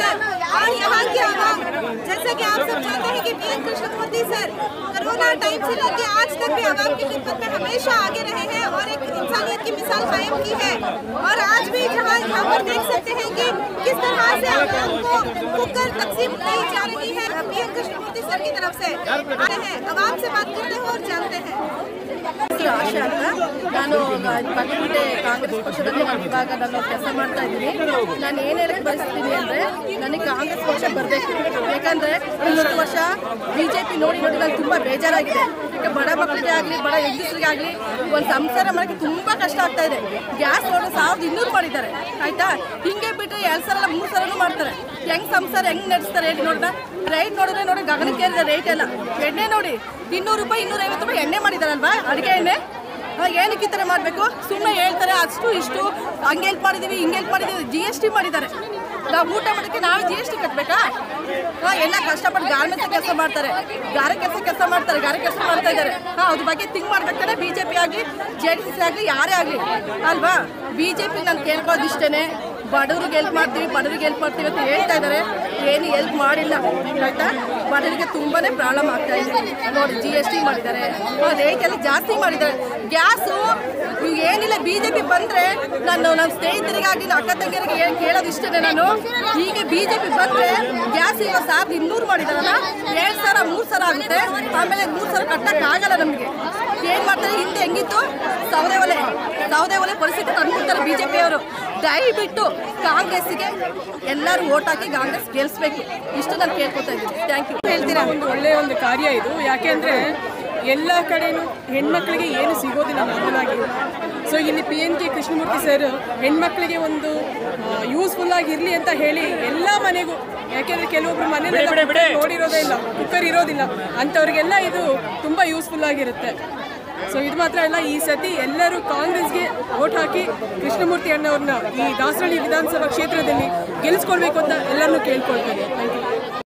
है और यहाँ की आवाम जैसे कि आप सब जानते हैं कि P N Krishnamurthy sir corona time से लेके आज तक भी आवाम की खिदमत में हमेशा आगे रहे हैं और एक इंसानियत की मिसाल कायम की है और आज भी जहाँ यहाँ पर देख सकते हैं कि किस तरह से आवाम को कुकर तकसीम की जा रही है पी एन कृष्णमूर्ति सर की तरफ से आए हैं आवाम से बात करते हैं और जानते हैं ಹೆಸರು ಆಶಾ ಅಂತ ನಾನು ಪಕ್ಕಬಿಟ್ಟೆ ಕಾಂಗ್ರೆಸ್ ಪಕ್ಷದಲ್ಲಿ ನಾನು ಇವಾಗ ನಾನು ಕೆಲಸ ಮಾಡ್ತಾ ಇದ್ದೀನಿ ನಾನು ಏನು ಹೇಳಕ್ಕೆ ಬಯಸ್ತೀನಿ ಅಂದರೆ ನನಗೆ ಕಾಂಗ್ರೆಸ್ ಪಕ್ಷ ಬರಬೇಕು ಯಾಕಂದರೆ ಇಷ್ಟು ವರ್ಷ ಬಿ ಜೆ ಪಿ ನೋಡಿ ನೋಡಿ ನನಗೆ ತುಂಬ ಬೇಜಾರಾಗಿದೆ ಯಾಕೆ ಬಡ ಮಕ್ಕಳಿಗೆ ಆಗಲಿ ಬಡ ಹೆಂಗಸರಿಗಾಗಲಿ ಒಂದು ಸಂಸಾರ ಮಾಡೋಕ್ಕೆ ತುಂಬ ಕಷ್ಟ ಆಗ್ತಾ ಇದೆ ಗ್ಯಾಸ್ ನೋಡಿ ಸಾವಿರದ ಇನ್ನೂರು ಮಾಡಿದ್ದಾರೆ ಆಯಿತಾ ಹಿಂಗೆ ಬಿಟ್ಟರೆ ಎರಡು ಸಲ ಮೂರು ಸಲನೂ ಮಾಡ್ತಾರೆ ಹೆಂಗ್ ಸಂಸಾರ ಹೆಂಗ್ ನಡೆಸ್ತಾರೆ ಹೇಳಿ ನೋಡ್ದ ರೈಟ್ ನೋಡಿದ್ರೆ ನೋಡಿ ಗಗನಕ್ಕೆ ಏರಿದೆ ರೇಟ್ ಎಲ್ಲ ಎಣ್ಣೆ ನೋಡಿ ಇನ್ನೂರು ರೂಪಾಯಿ ಇನ್ನೂರ ಐವತ್ತು ರೂಪಾಯಿ ಎಣ್ಣೆ ಮಾಡಿದಾರಲ್ವಾ ಅಡುಗೆ ಎಣ್ಣೆ ಆ, ಏನಕ್ಕೆ ಈ ಥರ ಮಾಡಬೇಕು ಸುಮ್ಮನೆ ಹೇಳ್ತಾರೆ ಅಷ್ಟು ಇಷ್ಟು ಹಂಗೆ ಹೆಲ್ಪ್ ಮಾಡಿದ್ದೀವಿ ಹಿಂಗೆ ಹೆಲ್ಪ್ ಮಾಡಿದ್ದೀವಿ ಜಿ ಎಸ್ ಟಿ ಮಾಡಿದ್ದಾರೆ ನಾವು ಊಟ ಮಾಡೋಕ್ಕೆ ನಾವು ಜಿ ಎಸ್ ಟಿ ಕಟ್ಟಬೇಕಾ ಹಾಂ ಎಲ್ಲ ಕಷ್ಟಪಟ್ಟು ಗಾರ್ಮೆಂಟ್ಸ್ ಕೆಲಸ ಮಾಡ್ತಾರೆ ಗಾರೆ ಕೆಲಸ ಕೆಲಸ ಮಾಡ್ತಾರೆ ಗಾರೆ ಕೆಲಸ ಮಾಡ್ತಾ ಇದ್ದಾರೆ ಹಾಂ ಅದ್ರ ಬಗ್ಗೆ ಥಿಂಕ್ ಮಾಡ್ಬೇಕಾದ್ರೆ ಬಿ ಜೆ ಪಿ ಆಗಲಿ ಜೆ ಡಿ ಸಿ ಆಗಲಿ ಯಾರೇ ಆಗಲಿ ಅಲ್ವಾ ಬಿ ಜೆ ಪಿ ನಾನು ಕೇಳ್ಕೊಳ್ಳೋದು ಇಷ್ಟೇ ಬಡವ್ರಿಗೆ ಹೆಲ್ಪ್ ಮಾಡ್ತೀವಿ ಬಡವ್ರಿಗೆ ಹೆಲ್ಪ್ ಮಾಡ್ತೀವಿ ಅಂತ ಹೇಳ್ತಾ ಇದ್ದಾರೆ ಏನು ಹೆಲ್ಪ್ ಮಾಡಿಲ್ಲ ಆಯ್ತಾ ಬಡವರಿಗೆ ತುಂಬಾ ಪ್ರಾಬ್ಲಮ್ ಆಗ್ತಾ ಇದೆ ನೋಡಿ ಜಿ ಎಸ್ ಟಿ ಮಾಡಿದ್ದಾರೆ ರೇಟ್ ಎಲ್ಲ ಜಾಸ್ತಿ ಮಾಡಿದ್ದಾರೆ ಗ್ಯಾಸು ಇವ್ ಏನಿಲ್ಲ ಬಿ ಜೆ ಪಿ ಬಂದರೆ ನಾನು ನಮ್ಮ ಸ್ನೇಹಿತರಿಗಾಗಿ ನನ್ನ ಅಕ್ಕ ತಂಗಿಯರಿಗೆ ಏನು ಕೇಳೋದು ಇಷ್ಟೇ ನಾನು ಈಗ ಬಿ ಜೆ ಪಿ ಬಂದರೆ ಗ್ಯಾಸ್ ಈಗ ಸಾವಿರದ ಇನ್ನೂರು ಮಾಡಿದಾರಲ್ಲ ಎರಡು ಸಾವಿರ ಮೂರು ಸಾವಿರ ಆಗುತ್ತೆ ಆಮೇಲೆ ಮೂರು ಸಾವಿರ ಕಟ್ಟಕ್ಕಾಗಲ್ಲ ನಮಗೆ ಏನು ಮಾಡ್ತಾರೆ ಹಿಂದೆ ಹೆಂಗಿತ್ತು ಸೌದೆ ಒಲೆ ಸೌದೆ ಒಲೆ ಪರಿಸ್ಥಿತಿ ತಂದ್ಬಿಡ್ತಾರೆ ಬಿ ಜೆ ಪಿಯವರು ದಯವಿಟ್ಟು ಕಾಂಗ್ರೆಸ್ಸಿಗೆ ಎಲ್ಲರೂ ಓಟ್ ಹಾಕಿ ಕಾಂಗ್ರೆಸ್ ಗೆಲ್ಲಿಸ್ಬೇಕು ಇಷ್ಟು ನಾನು ಕೇಳ್ಕೊತಾ ಇದ್ದೀನಿ ಥ್ಯಾಂಕ್ ಯು ಹೇಳ್ತೀರಾ ಒಂದು ಒಳ್ಳೆಯ ಒಂದು ಕಾರ್ಯ ಇದು ಯಾಕೆಂದರೆ ಎಲ್ಲ ಕಡೆನೂ ಹೆಣ್ಮಕ್ಳಿಗೆ ಏನು ಸಿಗೋದಿಲ್ಲ ನಾರ್ಮಲಾಗಿ ಸೊ ಇಲ್ಲಿ P N K Krishnamurthy sir ಹೆಣ್ಮಕ್ಳಿಗೆ ಒಂದು ಯೂಸ್ಫುಲ್ ಆಗಿರಲಿ ಅಂತ ಹೇಳಿ ಎಲ್ಲ ಮನೆಗೂ ಯಾಕೆಂದರೆ ಕೆಲವೊಬ್ರು ಮನೇಲಿ ನೋಡಿರೋದೇ ಇಲ್ಲ ಕುಕ್ಕರ್ ಇರೋದಿಲ್ಲ ಅಂಥವ್ರಿಗೆಲ್ಲ ಇದು ತುಂಬ ಯೂಸ್ಫುಲ್ ಆಗಿರುತ್ತೆ ಸೊ ಇದು ಮಾತ್ರ ಅಲ್ಲ ಈ ಸತಿ ಎಲ್ಲರೂ ಕಾಂಗ್ರೆಸ್ಗೆ ವೋಟ್ ಹಾಕಿ ಕೃಷ್ಣಮೂರ್ತಿ ಅಣ್ಣವ್ರನ್ನ ಈ ದಾಸರಳ್ಳಿ ವಿಧಾನಸಭಾ ಕ್ಷೇತ್ರದಲ್ಲಿ ಗೆಲ್ಲಿಸ್ಕೊಳ್ಬೇಕು ಅಂತ ಎಲ್ಲರನ್ನೂ ಕೇಳ್ಕೊಳ್ತೇನೆ ಥ್ಯಾಂಕ್ ಯು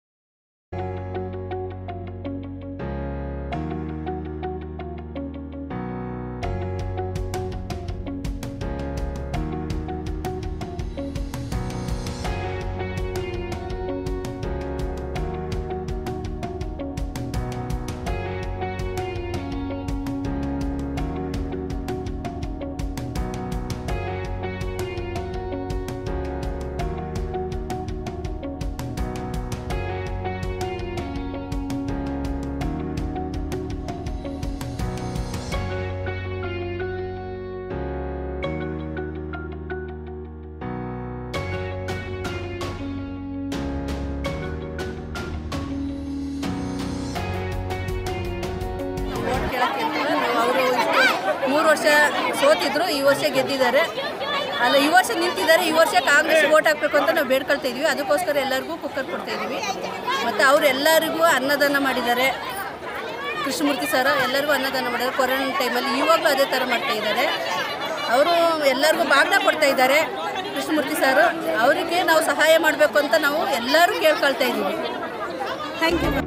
ಓಟ್ ಕೇಳಕ್ಕೆ ಅವರು ಇಷ್ಟು ಮೂರು ವರ್ಷ ಸೋತಿದ್ರು ಈ ವರ್ಷ ಗೆದ್ದಿದ್ದಾರೆ ಅಲ್ಲ ಈ ವರ್ಷ ನಿಂತಿದ್ದಾರೆ ಈ ವರ್ಷ ಕಾಂಗ್ರೆಸ್ ಓಟ್ ಹಾಕಬೇಕು ಅಂತ ನಾವು ಬೇಡ್ಕೊಳ್ತಾ ಇದೀವಿ ಅದಕ್ಕೋಸ್ಕರ ಎಲ್ಲರಿಗೂ ಕುಕ್ಕರ್ ಕೊಡ್ತಾ ಇದೀವಿ ಮತ್ತು ಅವರು ಎಲ್ಲರಿಗೂ ಅನ್ನದಾನ ಮಾಡಿದ್ದಾರೆ ಕೃಷ್ಣಮೂರ್ತಿ ಸರ್ ಎಲ್ಲರಿಗೂ ಅನ್ನದಾನ ಮಾಡಿದ್ದಾರೆ ಕೊರೋನಾ ಟೈಮಲ್ಲಿ ಇವಾಗಲೂ ಅದೇ ಥರ ಮಾಡ್ತಾ ಇದ್ದಾರೆ ಅವರು ಎಲ್ಲರಿಗೂ ಬಾಗ್ನ ಕೊಡ್ತಾ ಇದ್ದಾರೆ ಕೃಷ್ಣಮೂರ್ತಿ ಸರ್ ಅವರಿಗೆ ನಾವು ಸಹಾಯ ಮಾಡಬೇಕು ಅಂತ ನಾವು ಎಲ್ಲರೂ ಕೇಳ್ಕೊಳ್ತಾ ಇದ್ದೀವಿ ಥ್ಯಾಂಕ್ ಯು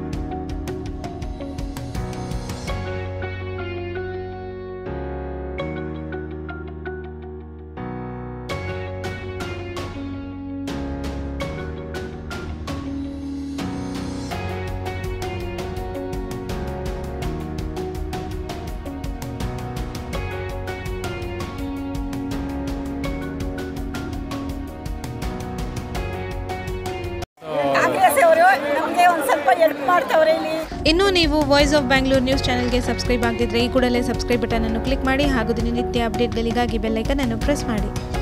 ಕಾಂಗ್ರೆಸ್ ಅವರು ನಮಗೆ ಒಂದು ಸ್ವಲ್ಪ ಹೆಲ್ಪ್ ಮಾಡ್ತಾವ್ರೆ ಇಲ್ಲಿ ಇನ್ನು ನೀವು ವಾಯ್ಸ್ ಆಫ್ ಬ್ಯಾಂಗ್ಳೂರ್ ನ್ಯೂಸ್ ಚಾನೆಲ್ಗೆ ಸಬ್ಸ್ಕ್ರೈಬ್ ಆಗದಿದ್ದರೆ ಈ ಕೂಡಲೇ ಸಬ್ಸ್ಕ್ರೈಬ್ ಬಟನ್ ಅನ್ನು ಕ್ಲಿಕ್ ಮಾಡಿ ಹಾಗೂ ದಿನನಿತ್ಯ ಅಪ್ಡೇಟ್ಗಳಿಗಾಗಿ ಬೆಲ್ಲೈಕನ್ ಅನ್ನು ಪ್ರೆಸ್ ಮಾಡಿ